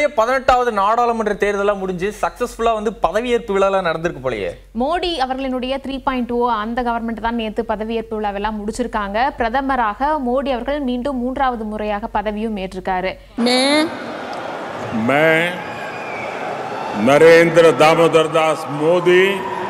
வழியா பதினெட்டாவது நாடாளுமன்ற தேர்தலாம் முடிஞ்சு சக்சஸ்ஃபுல்லா வந்து பதவியேற்பு விழாலாம் நடந்திருக்கு போலயே மோடி அவர்களினுடைய த்ரீ பாயிண்ட் டூ அந்த கவர்மெண்ட் தான் நேற்று பதவியேற்பு விழாவெல்லாம் முடிச்சிருக்காங்க பிரதமராக மோடி அவர்கள் மீண்டும் மூன்றாவது முறையாக பதவியும் ஏற்றிருக்காரு मैं मैं नरेंद्र दामोदर दास मोदी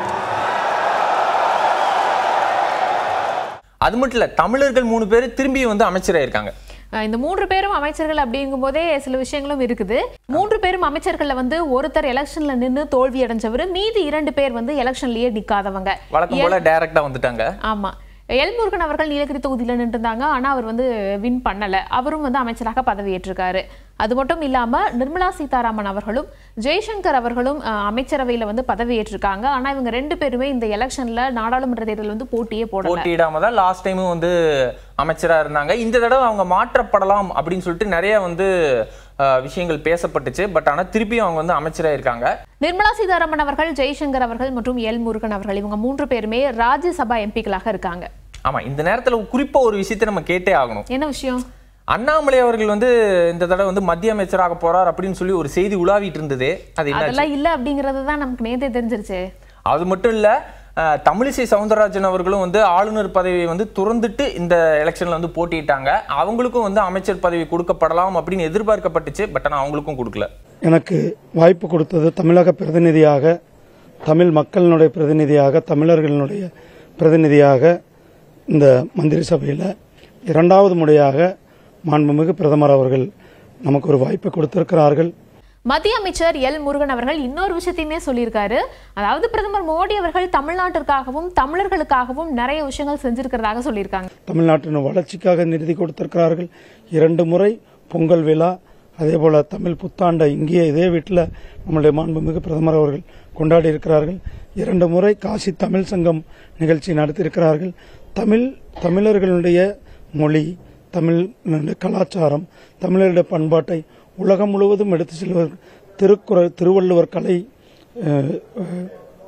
அது மட்டும் இல்ல தமிழர்கள் மூணு பேர் திரும்பி வந்து அமைச்சராயிருக்காங்க அஹ் இந்த மூன்று பேரும் அமைச்சர்கள் அப்படிங்கும் போதே சில விஷயங்களும் இருக்குது மூன்று பேரும் அமைச்சர்கள்ல வந்து ஒருத்தர் எலெக்ஷன்ல நின்னு தோல்வி அடைஞ்சவர் மீதி இரண்டு பேர் வந்து எலெக்ஷன்லயே நிக்காதவங்க வழக்கம் போல டைரக்டா வந்துட்டாங்க ஆமா எல்முருகன் அவர்கள் நீலகிரி தொகுதியில் நின்றுருந்தாங்க ஆனா அவர் வந்து வின் பண்ணல அவரும் வந்து அமைச்சராக பதவியேற்றிருக்காரு அது மட்டும் இல்லாம நிர்மலா சீதாராமன் அவர்களும் ஜெய்சங்கர் அவர்களும் அஹ், அமைச்சரவையில வந்து பதவியேற்றிருக்காங்க ஆனா இவங்க ரெண்டு பேருமே இந்த எலெக்ஷன்ல நாடாளுமன்ற தேர்தல் வந்து போட்டியே போடல போட்டியிடாம தான் லாஸ்ட் டைமும் வந்து அமைச்சரா இருந்தாங்க இந்த தடவை அவங்க மாற்றப்படலாம் அப்படின்னு சொல்லிட்டு நிறைய வந்து அஹ், விஷயங்கள் பேசப்பட்டுச்சு பட் ஆனா திருப்பியும் அவங்க வந்து அமைச்சரா இருக்காங்க நிர்மலா சீதாராமன் அவர்கள் ஜெய்சங்கர் அவர்கள் மற்றும் எல் முருகன் அவர்கள் இவங்க மூன்று பேருமே ராஜ்யசபா எம்பிக்களாக இருக்காங்க ஆமா இந்த நேரத்துல குறிப்பா ஒரு விஷயத்தை நம்ம கேட்டே ஆகணும் என்ன விஷயம் அண்ணாமலை அவர்கள் வந்து இந்த தடவை வந்து மத்திய அமைச்சராக போறார் அப்படின்னு சொல்லி ஒரு செய்தி உலாவிட்டு இருந்தது அது என்ன அதெல்லாம் இல்ல அப்படிங்கறது தான் நமக்கு நேத்தே தெரிஞ்சிருச்சு அது மட்டும் இல்ல அஹ், தமிழிசை சவுந்தரராஜன் அவர்களும் வந்து ஆளுநர் பதவியை வந்து துறந்துட்டு இந்த எலெக்ஷன்ல வந்து போட்டியிட்டாங்க அவங்களுக்கும் வந்து அமைச்சர் பதவி கொடுக்கப்படலாம் அப்படின்னு எதிர்பார்க்கப்பட்டுச்சு பட் ஆனா அவங்களுக்கும் கொடுக்கல எனக்கு வாய்ப்பு கொடுத்தது தமிழக பிரதிநிதியாக தமிழ் மக்களினுடைய பிரதிநிதியாக தமிழர்களினுடைய பிரதிநிதியாக இந்த மந்திரி சபையில் இரண்டாவது முறையாக மாண்புமிகு பிரதமர் அவர்கள் நமக்கு ஒரு வாய்ப்பு கொடுத்திருக்கிறார்கள் மத்திய அமைச்சர் எல் முருகன் அவர்கள் இன்னொரு விஷயத்தையுமே சொல்லியிருக்காரு அதாவது பிரதமர் மோடி அவர்கள் தமிழ்நாட்டிற்காகவும் தமிழர்களுக்காகவும் நிறைய விஷயங்கள் செஞ்சிருக்கிறதாக சொல்லியிருக்காங்க தமிழ்நாட்டின் வளர்ச்சிக்காக நிதி கொடுத்திருக்கிறார்கள் இரண்டு முறை பொங்கல் விழா அதே போல தமிழ் புத்தாண்டை இங்கேயே இதே வீட்டில் நம்முடைய மாண்புமிகு பிரதமர் அவர்கள் கொண்டாடி இருக்கிறார்கள் இரண்டு முறை காசி தமிழ் சங்கம் நிகழ்ச்சி நடத்தியிருக்கிறார்கள் தமிழ் தமிழர்களுடைய மொழி தமிழ் கலாச்சாரம் தமிழருடைய பண்பாட்டை உலகம் முழுவதும் எடுத்து செல்வர் திருக்குறள் திருவள்ளுவர் கலை அஹ், அஹ்,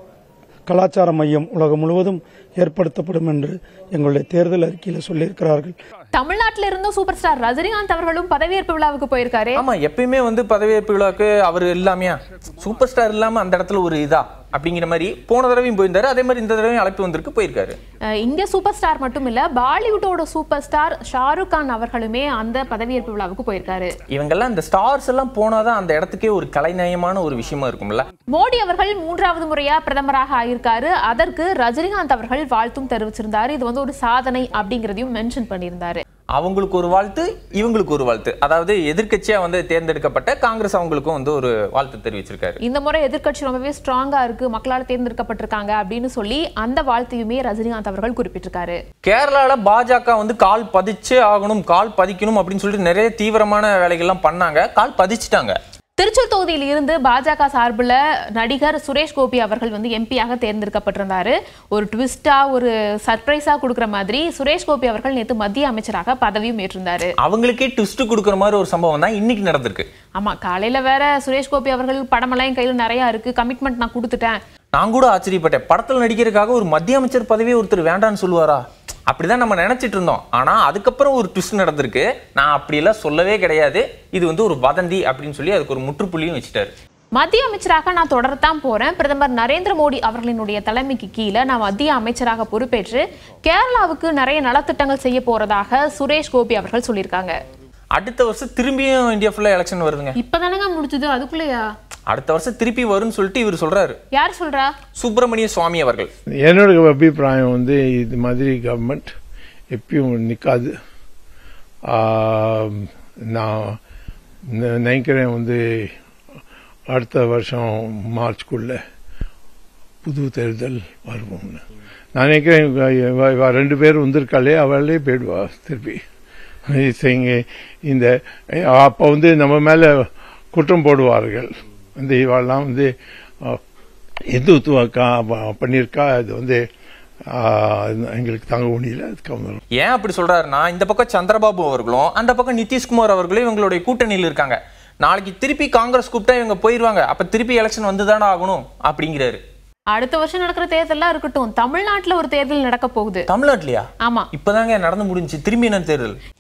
கலாச்சார மையம் உலகம் முழுவதும் ஏற்படுத்தப்படும் என்று எங்களுடைய தேர்தல் அறிக்கையில் சொல்லியிருக்கிறார்கள் தமிழ்நாட்டில இருந்தும் சூப்பர் ஸ்டார் ரஜினிகாந்த் அவர்களும் பதவியேற்பு விழாவுக்கு போயிருக்காரு ஆமா எப்பயுமே வந்து பதவியேற்பு விழாக்கு அவர் இல்லாமையா சூப்பர் ஸ்டார் இல்லாம அந்த இடத்துல ஒரு இதா அப்படிங்கிற மாதிரி போன தடவையும் போயிருந்தாரு அதே மாதிரி இந்த தடவையும் அழைப்பு வந்திருக்கு போயிருக்காரு அஹ் இங்க சூப்பர் ஸ்டார் மட்டும் இல்ல பாலிவுட்டோட சூப்பர் ஸ்டார் ஷாருக் கான் அவர்களுமே அந்த பதவியேற்பு விழாவுக்கு போயிருக்காரு இவங்கெல்லாம் இந்த ஸ்டார்ஸ் எல்லாம் போனாதான் அந்த இடத்துக்கே ஒரு கலைநயமான ஒரு விஷயமா இருக்கும்ல மோடி அவர்கள் மூன்றாவது முறையா பிரதமராக ஆயிருக்காரு அதற்கு ரஜினிகாந்த் அவர்கள் வாழ்த்தும் தெரிவிச்சிருந்தாரு இது வந்து ஒரு சாதனை அப்படிங்கறதையும் மென்ஷன் பண்ணியிருந்தாரு அவங்களுக்கு ஒரு வாழ்த்து இவங்களுக்கு ஒரு வாழ்த்து அதாவது எதிர்க்கட்சியா வந்து தேர்ந்தெடுக்கப்பட்ட காங்கிரஸ் அவங்களுக்கும் வந்து ஒரு வாழ்த்து தெரிவிச்சிருக்காரு இந்த முறை எதிர்க்கட்சி ரொம்பவே ஸ்ட்ராங்கா இருக்கு மக்களால் தேர்ந்தெடுக்கப்பட்டிருக்காங்க அப்படின்னு சொல்லி அந்த வாழ்த்தையுமே ரஜினிகாந்த் அவர்கள் குறிப்பிட்டிருக்காரு கேரளால பாஜக வந்து கால் பதிச்சே ஆகணும் கால் பதிக்கணும் அப்படின்னு சொல்லிட்டு நிறைய தீவிரமான வேலைகள்லாம் பண்ணாங்க கால் பதிச்சிட்டாங்க திருச்சூர் தொகுதியில் இருந்து பாஜக சார்பில் நடிகர் சுரேஷ் கோபி அவர்கள் வந்து எம்பியாக தேர்ந்தெடுக்கப்பட்டிருந்தாரு ஒரு ட்விஸ்டா ஒரு சர்ப்ரைஸா கொடுக்குற மாதிரி சுரேஷ் கோபி அவர்கள் நேற்று மத்திய அமைச்சராக பதவியும் ஏற்றிருந்தாரு அவங்களுக்கே ட்விஸ்ட் கொடுக்குற மாதிரி ஒரு சம்பவம் தான் இன்னைக்கு நடந்திருக்கு ஆமா காலையில வேற சுரேஷ் கோபி அவர்கள் படமெல்லாம் என் கையில் நிறைய இருக்கு கமிட்மெண்ட் நான் கொடுத்துட்டேன் நான் கூட ஆச்சரியப்பட்டேன் படத்துல நடிக்கிறதுக்காக ஒரு மத்திய அமைச்சர் பதவியே ஒருத்தர் வேண்டான்னு சொல்லுவாரா அப்படிதான் நம்ம நினைச்சிட்டு இருந்தோம் ஆனா அதுக்கப்புறம் ஒரு ட்விஸ்ட் நடந்திருக்கு நான் அப்படியெல்லாம் சொல்லவே கிடையாது இது வந்து ஒரு வதந்தி அப்படின்னு சொல்லி அதுக்கு ஒரு முற்றுப்புள்ளியும் வச்சுட்டாரு மத்திய அமைச்சராக நான் தொடரத்தான் போறேன் பிரதமர் நரேந்திர மோடி அவர்களினுடைய தலைமைக்கு கீழே நான் மத்திய அமைச்சராக பொறுப்பேற்று கேரளாவுக்கு நிறைய நலத்திட்டங்கள் செய்ய போறதாக சுரேஷ் கோபி அவர்கள் சொல்லியிருக்காங்க அடுத்த வருஷம் திரும்பியும் இந்தியா ஃபுல்லா எலெக்ஷன் வருதுங்க இப்பதானங்க முடிச்சது அதுக்குள்ளயா அடுத்த வருஷம் திருப்பி வரும்னு சொல்லிட்டு இவர் சொல்றாரு யார் சொல்றா சுப்பிரமணிய சுவாமி அவர்கள் என்னோட அபிப்பிராயம் வந்து இது மாதிரி கவர்மெண்ட் எப்பயும் நிற்காது நான் ந- நினைக்கிறேன் வந்து அடுத்த வருஷம் மார்ச்குள்ள புது தேர்தல் வருவோம்னு நான் நினைக்கிறேன் இவ- இவ- இவ ரெண்டு பேர் வந்திருக்காளே அவளே போயிடுவா திருப்பி செய்யுங்க இந்த அப்போ வந்து நம்ம மேல குற்றம் போடுவார்கள் இந்த இவாள்லாம் வந்து அஹ், இந்துத்துவக்கா ப- பண்ணியிருக்கா அது வந்து ஆஹ், எங்களுக்கு தாங்க முடியல அதுக்கு அவங்க ஏன் அப்படி சொல்றாருன்னா இந்த பக்கம் சந்திரபாபு அவர்களும் அந்த பக்கம் நிதிஷ்குமார் அவர்களும் இவங்களுடைய கூட்டணியில் இருக்காங்க நாளைக்கு திருப்பி காங்கிரஸ் கூப்பிட்டா இவங்க போயிருவாங்க அப்ப திருப்பி எலெக்ஷன் வந்துதானே ஆகணும் அப்படிங்கிறாரு அடுத்த வருஷம் நடக்கிற தேர்தல்லாம் இருக்கட்டும் தமிழ்நாட்டுல ஒரு தேர்தல் நடக்க போகுது தமிழ்நாட்டிலயா ஆமா இப்பதாங்க நடந்து முடிஞ்சுச்சு திரும்பி என்ன தேர்தல்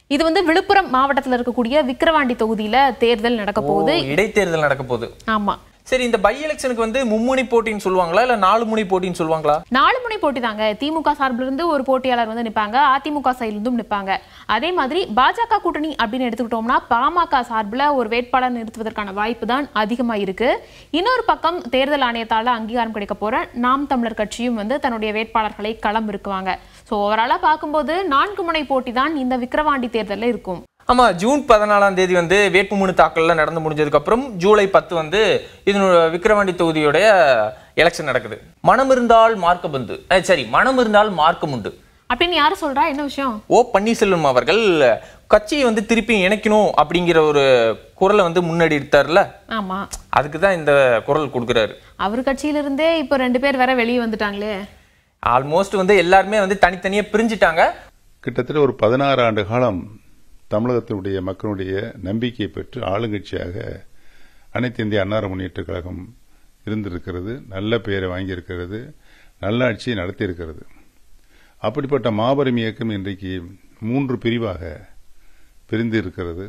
இது வந்து விழுப்புரம் மாவட்டத்துல இருக்கக்கூடிய விக்கிரவாண்டி தொகுதியில தேர்தல் நடக்க போகுது ஓ, இடைத்தேர்தல் நடக்க போகுது ஆமா சரி இந்த பை எலெக்ஷனுக்கு வந்து மும்முனை போட்டின்னு சொல்லுவாங்களா இல்ல நாலு முனை போட்டின்னு சொல்லுவாங்களா நாலு முனை போட்டி தாங்க திமுக சார்பில் இருந்து ஒரு போட்டியாளர் வந்து நிப்பாங்க அதிமுக சைடுல இருந்தும் நிப்பாங்க அதே மாதிரி பாஜக கூட்டணி அப்படின்னு எடுத்துக்கிட்டோம்னா பாமக சார்பில் ஒரு வேட்பாளர் நிறுத்துவதற்கான வாய்ப்பு தான் அதிகமா இருக்கு இன்னொரு பக்கம் தேர்தல் ஆணையத்தால அங்கீகாரம் கிடைக்க போற நாம் தமிழர் கட்சியும் வந்து தன்னுடைய வேட்பாளர்களை களம் இருக்குவாங்க ஸோ ஓவராலா பார்க்கும்போது நான்கு முனை போட்டி தான் இந்த விக்கிரவாண்டி தேர்தலில் இருக்கும் ஆமா ஜூன் பதினாலாம் தேதி வந்து வேட்புமனு தாக்கல்லாம் நடந்து முடிஞ்சதுக்கு அப்புறம் ஜூலை பத்து வந்து இதனோட விக்கிரவாண்டி தொகுதியோடைய எலெக்ஷன் நடக்குது மனம் இருந்தால் மார்க்கபந்து அஹ், சரி மனம் இருந்தால் மார்க்கம் உண்டு அப்படின்னு யாரு சொல்றா என்ன விஷயம் ஓ பன்னீர்செல்வம் அவர்கள் கட்சியை வந்து திருப்பி இணைக்கணும் அப்படிங்கிற ஒரு குரலை வந்து முன்னாடி எடுத்தார்ல ஆமா அதுக்கு தான் இந்த குரல் கொடுக்குறாரு அவர் கட்சியில இருந்தே இப்போ ரெண்டு பேர் வேற வெளியே வந்துட்டாங்களே ஆல்மோஸ்ட் வந்து எல்லாருமே வந்து தனித்தனியா பிரிஞ்சுட்டாங்க கிட்டத்தட்ட ஒரு பதினாறு ஆண்டு காலம் தமிழகத்தினுடைய மக்களுடைய நம்பிக்கையை பெற்று ஆளுங்கட்சியாக அனைத்து இந்திய அன்னார முன்னேற்ற கழகம் இருந்திருக்கிறது நல்ல பெயரை வாங்கியிருக்கிறது நல்ல ஆட்சியை நடத்தியிருக்கிறது அப்படிப்பட்ட மாபெரும் இயக்கம் இன்றைக்கு மூன்று பிரிவாக பிரிந்து இருக்கிறது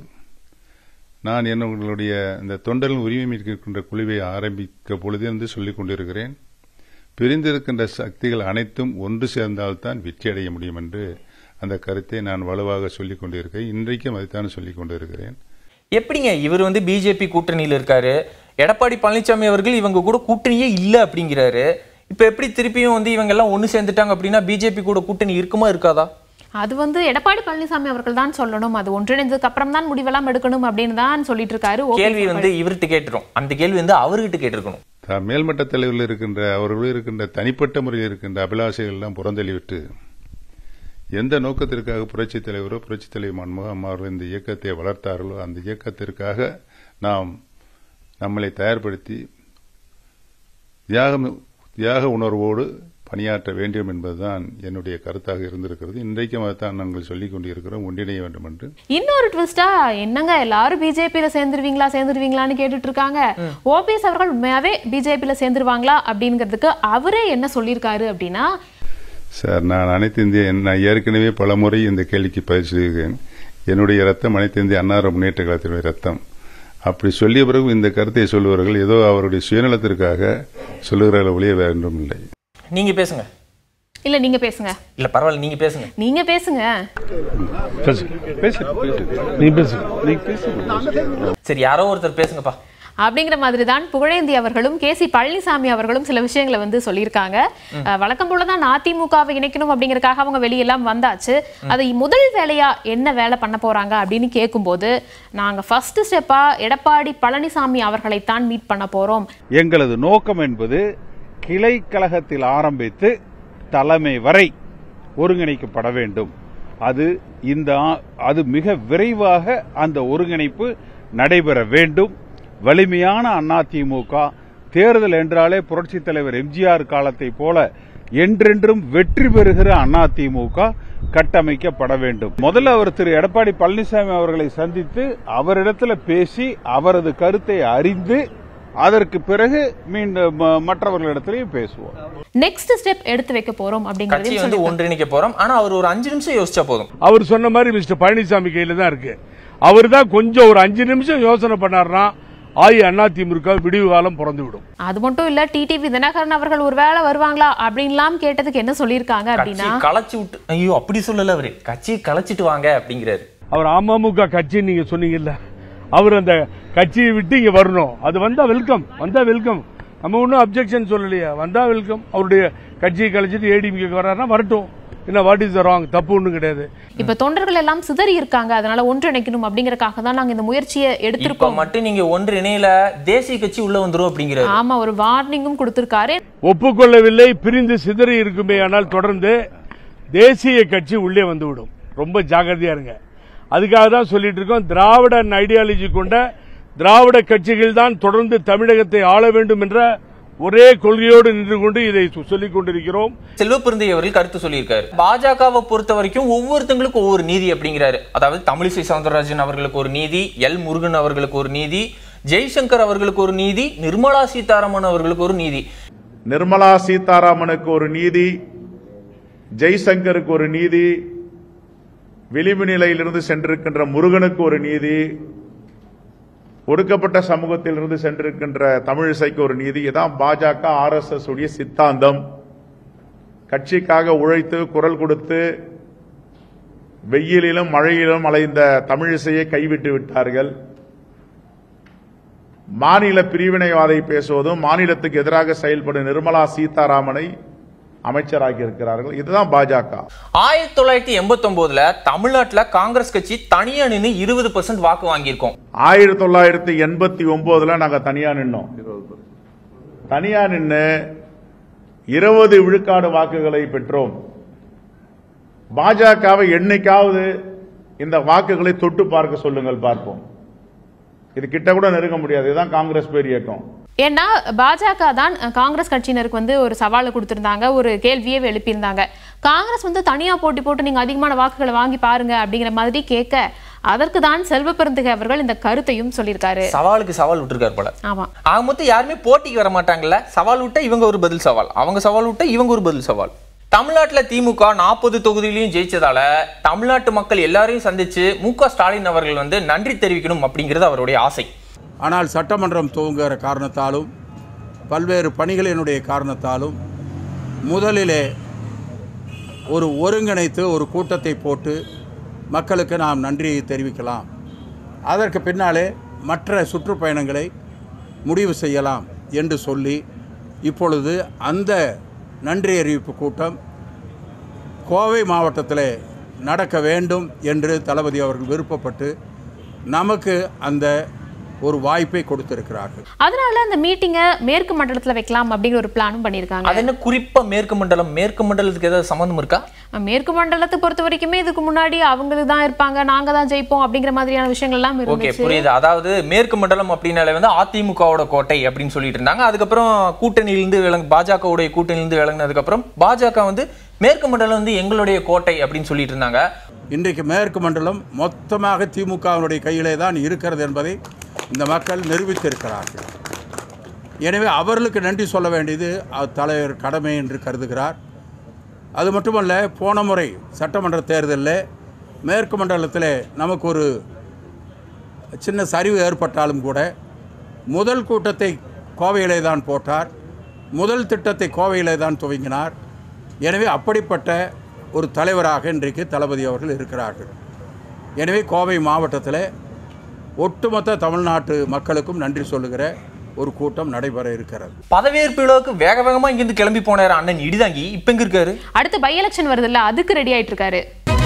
நான் என்னுடைய இந்த தொண்டர்கள் உரிமை மீட்கின்ற குழுவை ஆரம்பிக்க பொழுதிருந்து சொல்லிக் கொண்டிருக்கிறேன் பிரிந்திருக்கின்ற சக்திகள் அனைத்தும் ஒன்று சேர்ந்தால்தான் வெற்றி அடைய முடியும் என்று அந்த கருத்தை நான் வலுவாக சொல்லிக் கொண்டிருக்கிறேன் இன்றைக்கும் அதைத்தான் சொல்லிக் கொண்டிருக்கிறேன் எப்படிங்க இவர் வந்து பிஜேபி கூட்டணியில் இருக்காரு எடப்பாடி பழனிசாமி அவர்கள் இவங்க கூட கூட்டணியே இல்லை அப்படிங்கிறாரு இப்போ எப்படி திருப்பியும் வந்து இவங்க எல்லாம் ஒன்று சேர்ந்துட்டாங்க அப்படின்னா பிஜேபி கூட கூட்டணி இருக்குமா இருக்காதா அது வந்து எடப்பாடி பழனிசாமி அவர்கள் தான் சொல்லணும் அது ஒன்றிணைந்ததுக்கு அப்புறம் தான் முடிவெல்லாம் எடுக்கணும் அப்படின்னு தான் சொல்லிட்டு இருக்காரு ஓபிஎஸ் கேள்வி அவர்கள். வந்து இவர்கிட்ட கேட்டுரும் அந்த கேள்வி வந்து அவர்கிட்ட கேட்டிருக்கணும் த- மேல்மட்ட தலைவர்கள் இருக்கின்ற அவர்களும் இருக்கின்ற தனிப்பட்ட முறையில் இருக்கின்ற அபிலாஷைகள் எல்லாம் புறந்தள்ளிவிட்டு எந்த நோக்கத்திற்காக புரட்சித் தலைவரோ புரட்சித் தலைவர் மன்மோகன் அம்மாவர்கள் இந்த இயக்கத்தை வளர்த்தார்களோ அந்த இயக்கத்திற்காக நாம் நம்மளை தயார்படுத்தி தியாகம் தியாக உணர்வோடு பணியாற்ற வேண்டும் என்பதுதான் என்னுடைய கருத்தாக இருந்திருக்கிறது இன்றைக்கும் அதைத்தான் நாங்கள் சொல்லிக் கொண்டிருக்கிறோம் ஒன்றிணைய வேண்டும் என்று இன்னொரு ட்விஸ்டா என்னங்க எல்லாரும் பிஜேபியில சேர்ந்துருவீங்களா சேர்ந்துருவீங்களான்னு கேட்டுட்டு இருக்காங்க ஓபிஎஸ் அவர்கள் உண்மையாவே பிஜேபியில சேர்ந்துருவாங்களா அப்படிங்கிறதுக்கு அவரே என்ன சொல்லியிருக்காரு அப்படின்னா சார் நான் அனைத்து இந்திய நான் ஏற்கனவே பல முறை இந்த கேள்விக்கு பதில் சொல்லியிருக்கேன் என்னுடைய ரத்தம் அனைத்து இந்திய அன்னார முன்னேற்ற கழகத்தினுடைய ரத்தம் அப்படி சொல்லிய பிறகு இந்த கருத்தை சொல்லுவார்கள் ஏதோ அவருடைய சுயநலத்திற்காக சொல்லுகிறார்கள் ஒழிய வேண்டும் இல்லை நீங்க பேசுங்க இல்ல நீங்க பேசுங்க இல்ல பரவாயில்ல நீங்க பேசுங்க நீங்க பேசுங்க பேசு பேசு நீ பேசு நீ பேசு சரி யாரோ ஒருத்தர் பேசுங்கப்பா அப்படிங்கிற மாதிரி தான் புகழேந்தி அவர்களும் கே சி பழனிசாமி அவர்களும் சில விஷயங்களை வந்து சொல்லியிருக்காங்க அஹ், வழக்கம் போல தான் அதிமுகவை இணைக்கணும் அப்படிங்கறதுக்காக அவங்க வெளியெல்லாம் வந்தாச்சு அதை முதல் வேலையா என்ன வேலை பண்ண போறாங்க அப்படின்னு கேட்கும்போது நாங்க ஃபர்ஸ்ட் ஸ்டெப்பா எடப்பாடி பழனிசாமி அவர்களைத்தான் மீட் பண்ண போறோம் எங்களது நோக்கம் என்பது கிளை கழகத்தில் ஆரம்பித்து தலைமை வரை ஒருங்கிணைக்கப்பட வேண்டும் அது இந்த ஆ- அது மிக விரைவாக அந்த ஒருங்கிணைப்பு நடைபெற வேண்டும் வலிமையான அதிமுக தேர்தல் என்றாலே புரட்சித் தலைவர் எம்ஜிஆர் காலத்தை போல என்றென்றும் வெற்றி பெறுகிற அதிமுக கட்டமைக்கப்பட வேண்டும் முதல்ல அவர் திரு எடப்பாடி பழனிசாமி அவர்களை சந்தித்து அவரிடத்துல பேசி அவரது கருத்தை அறிந்து அதற்கு பிறகு மீண்டும் ம- மற்றவர்களிடத்திலையும் பேசுவோம் நெக்ஸ்ட் ஸ்டெப் எடுத்து வைக்க போறோம் கட்சியை அப்படிங்கறதையும் வந்து சொல்லி ஒன்றிணைக்க போறோம் ஆனா அவர் ஒரு அஞ்சு நிமிஷம் யோசிச்சா போதும் அவர் சொன்ன மாதிரி மிஸ்டர் பழனிசாமி கையில தான் இருக்கு அவர் தான் கொஞ்சம் ஒரு அஞ்சு நிமிஷம் யோசனை பண்ணாருன்னா ஆயி அண்ணா திமுக விடிவு காலம் பிறந்து விடும் அது மட்டும் இல்ல டிடிவி தினகரன் அவர்கள் ஒருவேளை வருவாங்களா அப்படின்லாம் கேட்டதுக்கு என்ன சொல்லியிருக்காங்க அப்படின்னா கட்சியை களைச்சு விட்டு ஐயோ அப்படி சொல்லல அவரு கட்சியை களைச்சிட்டு வாங்க அப்படிங்கிறாரு அவர் அமமுக கட்சின்னு நீங்க சொன்னீங்கல்ல அவர் அந்த கட்சியை விட்டு இங்க வரணும் அது வந்தா வெல்கம் வந்தா வெல்கம் நம்ம ஒன்றும் அப்செக்ஷன் சொல்லலையா வந்தா வெல்கம் அவருடைய கட்சியை கழிச்சிட்டு ஏடிஎம்கேக்கு வர்றாருன்னா வரட்டும் என்ன வாட் இஸ் த ராங் தப்பு ஒன்றும் கிடையாது இப்ப தொண்டர்கள் எல்லாம் சிதறி இருக்காங்க அதனால ஒன்றிணைக்கணும் அப்படிங்கறதுக்காக தான் நாங்க இந்த முயற்சியை இப்ப எடுத்திருக்கோம் மட்டும் நீங்க ஒன்று இணையில தேசிய கட்சி உள்ள வந்துரும் அப்படிங்கிறாரு ஆமா ஒரு வார்னிங்கும் கொடுத்திருக்காரு ஒப்புக்கொள்ளவில்லை பிரிந்து சிதறி இருக்குமே ஆனால் தொடர்ந்து தேசிய கட்சி உள்ளே வந்துவிடும் ரொம்ப ஜாகிரதையா இருங்க அதுக்காக தான் சொல்லிட்டு இருக்கோம் திராவிட ஐடியாலஜி கொண்ட திராவிட கட்சிகள் தான் தொடர்ந்து தமிழகத்தை ஆள வேண்டும் என்ற ஒரே கொள்கையோடு நின்று கொண்டு இதை சொல்லிக் கொண்டிருக்கிறோம் செல்வப்பிருந்தை அவர்கள் கருத்து சொல்லியிருக்காரு பாஜகவை பொறுத்த வரைக்கும் ஒவ்வொருத்தங்களுக்கும் ஒவ்வொரு நீதி அப்படிங்கிறாரு அதாவது தமிழிசை சவுந்தரராஜன் அவர்களுக்கு ஒரு நீதி எல் முருகன் அவர்களுக்கு ஒரு நீதி ஜெய்சங்கர் அவர்களுக்கு ஒரு நீதி நிர்மலா சீதாராமன் அவர்களுக்கு ஒரு நீதி நிர்மலா சீதாராமனுக்கு ஒரு நீதி ஜெய்சங்கருக்கு ஒரு நீதி விளிம்பு நிலையிலிருந்து சென்றிருக்கின்ற முருகனுக்கு ஒரு நீதி ஒடுக்கப்பட்ட சமூகத்திலிருந்து சென்றிருக்கின்ற தமிழிசைக்கு ஒரு நீதி இதான் பாஜக ஆர்எஸ்எஸ் உடைய சித்தாந்தம் கட்சிக்காக உழைத்து குரல் கொடுத்து வெயிலிலும் மழையிலும் அலைந்த தமிழிசையை கைவிட்டு விட்டார்கள் மாநில பிரிவினைவாதை பேசுவதும் மாநிலத்துக்கு எதிராக செயல்படும் நிர்மலா சீதாராமனை அமைச்சராகி இருக்கிறார்கள் இதுதான் பாஜக ஆயிரத்தி தொள்ளாயிரத்தி எண்பத்தி ஒன்பதுல தமிழ்நாட்டுல காங்கிரஸ் கட்சி தனியா நின்று இருபது பர்சன்ட் வாக்கு வாங்கியிருக்கோம் ஆயிரத்தி தொள்ளாயிரத்தி எண்பத்தி ஒன்பதுல நாங்க தனியா நின்னோம் தனியா நின்று இருபது விழுக்காடு வாக்குகளை பெற்றோம் பாஜகவை என்னைக்காவது இந்த வாக்குகளை தொட்டு பார்க்க சொல்லுங்கள் பார்ப்போம் இது கிட்ட கூட நெருங்க முடியாது இதுதான் காங்கிரஸ் பேர் இயக்கம் ஏன்னா பாஜக தான் காங்கிரஸ் கட்சியினருக்கு வந்து ஒரு சவாலை கொடுத்திருந்தாங்க ஒரு கேள்வியே எழுப்பியிருந்தாங்க காங்கிரஸ் வந்து தனியா போட்டி போட்டு நீங்க அதிகமான வாக்குகளை வாங்கி பாருங்க அப்படிங்கிற மாதிரி கேட்க அதற்கு தான் செல்வ பெருந்தகை அவர்கள் இந்த கருத்தையும் சொல்லியிருக்காரு சவாலுக்கு சவால் விட்டுருக்காரு போல ஆமா ஆக மொத்தம் யாருமே போட்டிக்கு வர மாட்டாங்கல்ல சவால் விட்டா இவங்க ஒரு பதில் சவால் அவங்க சவால் விட்டா இவங்க ஒரு பதில் சவால் தமிழ்நாட்டுல திமுக நாற்பது தொகுதியிலையும் ஜெயிச்சதால தமிழ்நாட்டு மக்கள் எல்லாரையும் சந்திச்சு மு க ஸ்டாலின் அவர்கள் வந்து நன்றி தெரிவிக்கணும் அப்படிங்கிறது அவருடைய ஆசை ஆனால் சட்டமன்றம் துவங்குகிற காரணத்தாலும் பல்வேறு பணிகளினுடைய காரணத்தாலும் முதலிலே ஒரு ஒருங்கிணைத்து ஒரு கூட்டத்தை போட்டு மக்களுக்கு நாம் நன்றியை தெரிவிக்கலாம் அதற்கு பின்னாலே மற்ற சுற்றுப்பயணங்களை முடிவு செய்யலாம் என்று சொல்லி இப்பொழுது அந்த நன்றி அறிவிப்பு கூட்டம் கோவை மாவட்டத்தில் நடக்க வேண்டும் என்று தளபதி அவர்கள் விருப்பப்பட்டு நமக்கு அந்த ஒரு வாய்ப்பை கொடுத்திருக்கிறார்கள் அதனால அந்த மீட்டிங்கை மேற்கு மண்டலத்துல வைக்கலாம் அப்படிங்கிற ஒரு பிளானும் பண்ணியிருக்காங்க அது என்ன குறிப்பா மேற்கு மண்டலம் மேற்கு மண்டலத்துக்கு ஏதாவது சம்மந்தம் இருக்கா மேற்கு மண்டலத்தை பொறுத்த வரைக்குமே இதுக்கு முன்னாடி அவங்களுக்கு தான் இருப்பாங்க நாங்க தான் ஜெயிப்போம் அப்படிங்கிற மாதிரியான விஷயங்கள் எல்லாம் ஓகே இருந்துச்சு புரியுது அதாவது மேற்கு மண்டலம் அப்படின்னாலே வந்து அதிமுகவோட கோட்டை அப்படின்னு சொல்லிட்டு இருந்தாங்க அதுக்கப்புறம் கூட்டணியிலிருந்து விளங்கு பாஜகவுடைய கூட்டணியிலிருந்து விளங்கினதுக்கு அப்புறம் பாஜக வந்து மேற்கு மண்டலம் வந்து எங்களுடைய கோட்டை அப்படின்னு சொல்லிட்டு இருந்தாங்க இன்றைக்கு மேற்கு மண்டலம் மொத்தமாக திமுகவினுடைய கையிலே தான் இருக்கிறது என்பதை இந்த மக்கள் நிரூபித்திருக்கிறார்கள் எனவே அவர்களுக்கு நன்றி சொல்ல வேண்டியது அ- தலைவர் கடமை என்று கருதுகிறார் அது மட்டுமல்ல போன முறை சட்டமன்ற தேர்தலில் மேற்கு மண்டலத்தில் நமக்கு ஒரு சின்ன சரிவு ஏற்பட்டாலும் கூட முதல் கூட்டத்தை கோவையிலே தான் போட்டார் முதல் திட்டத்தை கோவையிலே தான் துவங்கினார் எனவே அப்படிப்பட்ட ஒரு தலைவராக இன்றைக்கு தளபதி அவர்கள் இருக்கிறார்கள் எனவே கோவை மாவட்டத்தில் ஒட்டுமொத்த தமிழ்நாட்டு மக்களுக்கும் நன்றி சொல்லுகிற ஒரு கூட்டம் நடைபெற இருக்கிறது பதவியேற்பு விழாவுக்கு வேக வேகமா இங்கிருந்து கிளம்பி போனாரு அண்ணன் இடிதாங்கி இப்ப எங்க இருக்காரு அடுத்து பை எலெக்ஷன் வருதுல்ல அதுக்கு ரெடி ஆயிட்டு இருக்காரு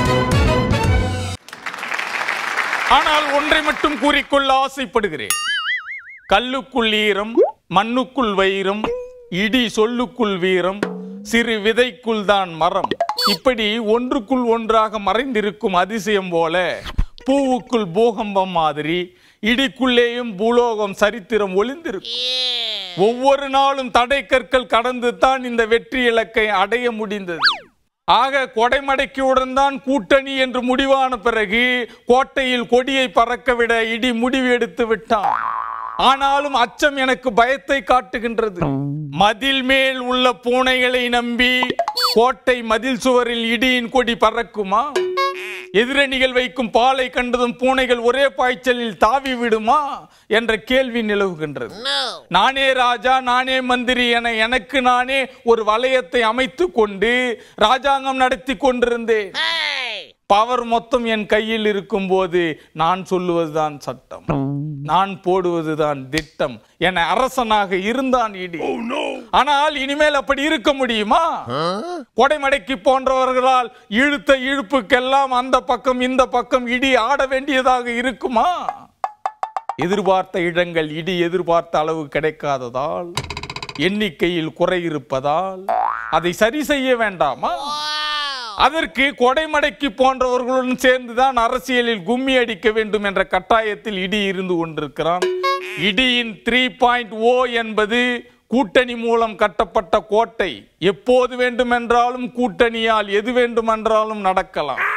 ஆனால் ஒன்றை மட்டும் கூறிக்கொள்ள ஆசைப்படுகிறேன் கல்லுக்குள் ஈரம் மண்ணுக்குள் வைரம் இடி சொல்லுக்குள் வீரம் சிறு விதைக்குள் தான் மரம் இப்படி ஒன்றுக்குள் ஒன்றாக மறைந்திருக்கும் அதிசயம் போல பூவுக்குள் பூகம்பம் மாதிரி இடிக்குள்ளேயும் பூலோகம் சரித்திரம் ஒளிந்திருக்கும் ஒவ்வொரு நாளும் தடை கற்கள் கடந்து தான் இந்த வெற்றி இலக்கை அடைய முடிந்தது ஆக கொடைமடைக்கியுடன் தான் கூட்டணி என்று முடிவான பிறகு கோட்டையில் கொடியை பறக்கவிட இடி முடிவு எடுத்து விட்டான் ஆனாலும் அச்சம் எனக்கு பயத்தை காட்டுகின்றது மதில் மேல் உள்ள பூனைகளை நம்பி கோட்டை மதில் சுவரில் இடியின் கொடி பறக்குமா எதிரணிகள் வைக்கும் பாலை கண்டதும் பூனைகள் ஒரே பாய்ச்சலில் தாவி விடுமா என்ற கேள்வி நிலவுகின்றது நானே ராஜா நானே மந்திரி என எனக்கு நானே ஒரு வளையத்தை அமைத்து கொண்டு ராஜாங்கம் நடத்தி கொண்டிருந்தேன் பவர் மொத்தம் என் கையில் இருக்கும் போது நான் சொல்லுவதுதான் சட்டம் நான் போடுவதுதான் திட்டம் என அரசனாக இருந்தான் இடி ஆனால் இனிமேல் அப்படி இருக்க முடியுமா கொடைமடைக்கு போன்றவர்களால் இழுத்த இழுப்புக்கெல்லாம் அந்த பக்கம் இந்த பக்கம் இடி ஆட வேண்டியதாக இருக்குமா எதிர்பார்த்த இடங்கள் இடி எதிர்பார்த்த அளவு கிடைக்காததால் எண்ணிக்கையில் குறை இருப்பதால் அதை சரி செய்ய வேண்டாமா அதற்கு கொடைமடைக்கு போன்றவர்களுடன் சேர்ந்துதான் அரசியலில் கும்மி அடிக்க வேண்டும் என்ற கட்டாயத்தில் இடி இருந்து கொண்டிருக்கிறான் இடியின் த்ரீ பாயிண்ட் ஓ என்பது கூட்டணி மூலம் கட்டப்பட்ட கோட்டை எப்போது வேண்டுமென்றாலும் கூட்டணியால் எது வேண்டுமென்றாலும் நடக்கலாம்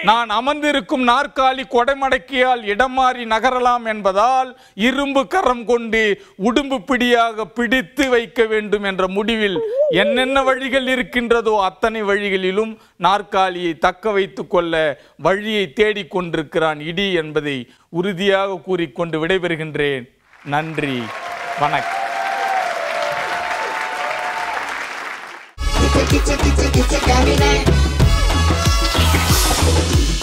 நான் அமர்ந்திருக்கும் நாற்காலி கொடைமடக்கியால் இடம் மாறி நகரலாம் என்பதால் இரும்பு கரம் கொண்டு உடும்பு பிடியாக பிடித்து வைக்க வேண்டும் என்ற முடிவில் என்னென்ன வழிகள் இருக்கின்றதோ அத்தனை வழிகளிலும் நாற்காலியை தக்க வைத்துக் கொள்ள வழியை தேடிக் கொண்டிருக்கிறான் இடி என்பதை உறுதியாக கூறிக்கொண்டு விடைபெறுகின்றேன் நன்றி வணக்கம் Kitchen, kitchen, kitchen, kitchen, daddy man.